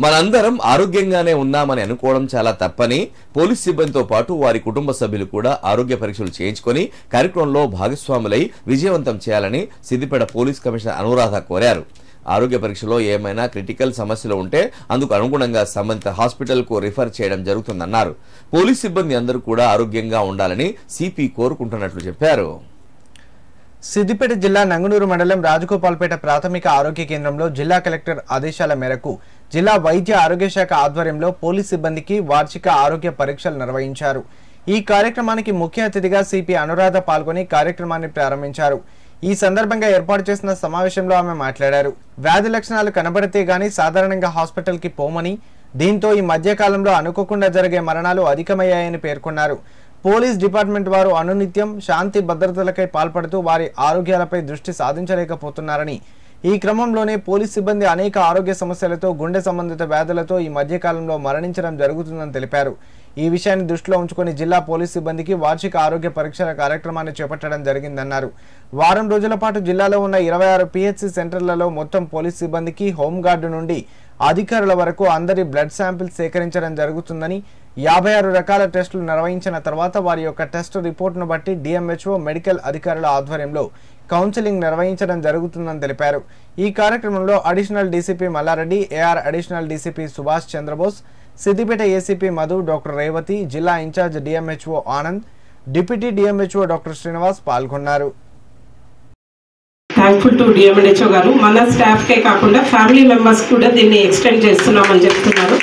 మనందరం ఆరోగ్యంగానే ఉన్నామని అనుకోవడం చాలా తప్పని పోలీస్ సిబ్బందితో పాటు వారి కుటుంబ సభ్యులు కూడా ఆరోగ్య పరీక్షలు చేయించుకొని కార్యక్రమంలో భాగస్వాములై విజయవంతం చేయాలని సిద్దిపేట పోలీస్ కమిషనర్ అనురాధ కోరారు ఆరోగ్య పరీక్షలో ఏమైనా క్రిటికల్ సమస్యలు ఉంటే అందుకు అనుగుణంగా సంబంధిత హాస్పిటల్కు రిఫర్ చేయడం జరుగుతుందన్నారు పోలీస్ సిబ్బంది అందరూ కూడా ఆరోగ్యంగా ఉండాలని సిపి కోరుకుంటున్నట్లు చెప్పారు సిద్దిపేట జిల్లా నంగునూరు మండలం రాజగోపాల్పేట ప్రాథమిక ఆరోగ్య కేంద్రంలో జిల్లా కలెక్టర్ ఆదేశాల మేరకు జిల్లా వైద్య ఆరోగ్య శాఖ ఆధ్వర్యంలో పోలీస్ సిబ్బందికి వార్షిక ఆరోగ్య పరీక్షలు నిర్వహించారు ఈ కార్యక్రమానికి ముఖ్య అతిథిగా సిపి అనురాధ పాల్గొని కార్యక్రమాన్ని ప్రారంభించారు ఈ సందర్భంగా ఏర్పాటు చేసిన సమావేశంలో ఆమె మాట్లాడారు వ్యాధి లక్షణాలు కనబడితే గానీ సాధారణంగా హాస్పిటల్కి పోమని దీంతో ఈ మధ్య కాలంలో అనుకోకుండా జరిగే మరణాలు అధికమయ్యాయని పేర్కొన్నారు పోలీస్ డిపార్ట్మెంట్ వారు అనునిత్యం శాంతి భద్రతలకై పాల్పడుతూ వారి ఆరోగ్యాలపై దృష్టి సాధించలేకపోతున్నారని ఈ క్రమంలోనే పోలీస్ సిబ్బంది అనేక ఆరోగ్య సమస్యలతో గుండె సంబంధిత వ్యాధులతో ఈ మధ్య కాలంలో మరణించడం జరుగుతుందని తెలిపారు ఈ విషయాన్ని దృష్టిలో ఉంచుకొని జిల్లా పోలీస్ సిబ్బందికి వార్షిక ఆరోగ్య పరీక్షల కార్యక్రమాన్ని చేపట్టడం జరిగిందన్నారు వారం రోజుల పాటు జిల్లాలో ఉన్న ఇరవై ఆరు పిహెచ్సి సెంటర్లలో మొత్తం పోలీస్ సిబ్బందికి హోంగార్డు నుండి అధికారుల వరకు అందరి బ్లడ్ శాంపిల్స్ సేకరించడం జరుగుతుందని యాభై ఆరు రకాల టెస్టులు నిర్వహించిన తర్వాత వారి యొక్క టెస్ట్ రిపోర్టును బట్టి డిఎంహెచ్ఓ మెడికల్ అధికారుల ఆధ్వర్యంలో కౌన్సిలింగ్ నిర్వహించడం జరుగుతుందని తెలిపారు ఈ కార్యక్రమంలో additional DCP Mallareddy AR additional DCP Subhash Chandrabose Siddipet ACP Madhu doctor Revathi జిల్లా incharge DMHO Anand deputy DMHO doctor Srinivas పాల్గొన్నారు థ్యాంక్ఫుల్ టు డిఎంఎన్హెచ్ఓ గారు మన స్టాఫ్కే కాకుండా ఫ్యామిలీ మెంబర్స్ కూడా దీన్ని ఎక్స్టెండ్ చేస్తున్నామని చెప్తున్నారు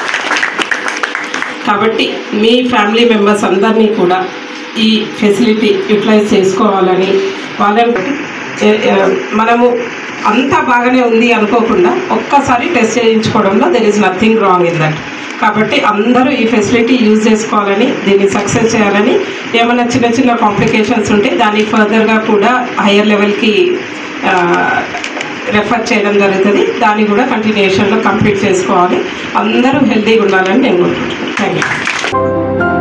కాబట్టి మీ ఫ్యామిలీ మెంబర్స్ అందరినీ కూడా ఈ ఫెసిలిటీ యూటిలైజ్ చేసుకోవాలని వాళ్ళని ఏ- ఏ- మనము అంతా బాగానే ఉంది అనుకోకుండా ఒక్కసారి టెస్ట్ చేయించుకోవడంలో there is nothing wrong in that కాబట్టి అందరూ ఈ ఫెసిలిటీ యూజ్ చేసుకోవాలని దీన్ని సక్సెస్ చేయాలని ఏమైనా చిన్న చిన్న కాంప్లికేషన్స్ ఉంటే దాన్ని ఫర్దర్గా కూడా హయ్యర్ లెవెల్కి రెఫర్ చేయడం జరుగుతుంది దాన్ని కూడా కంటిన్యూషన్లో కంప్లీట్ చేసుకోవాలి అందరూ హెల్తీగా ఉండాలని నేను కోరుకుంటున్నాను థ్యాంక్ యూ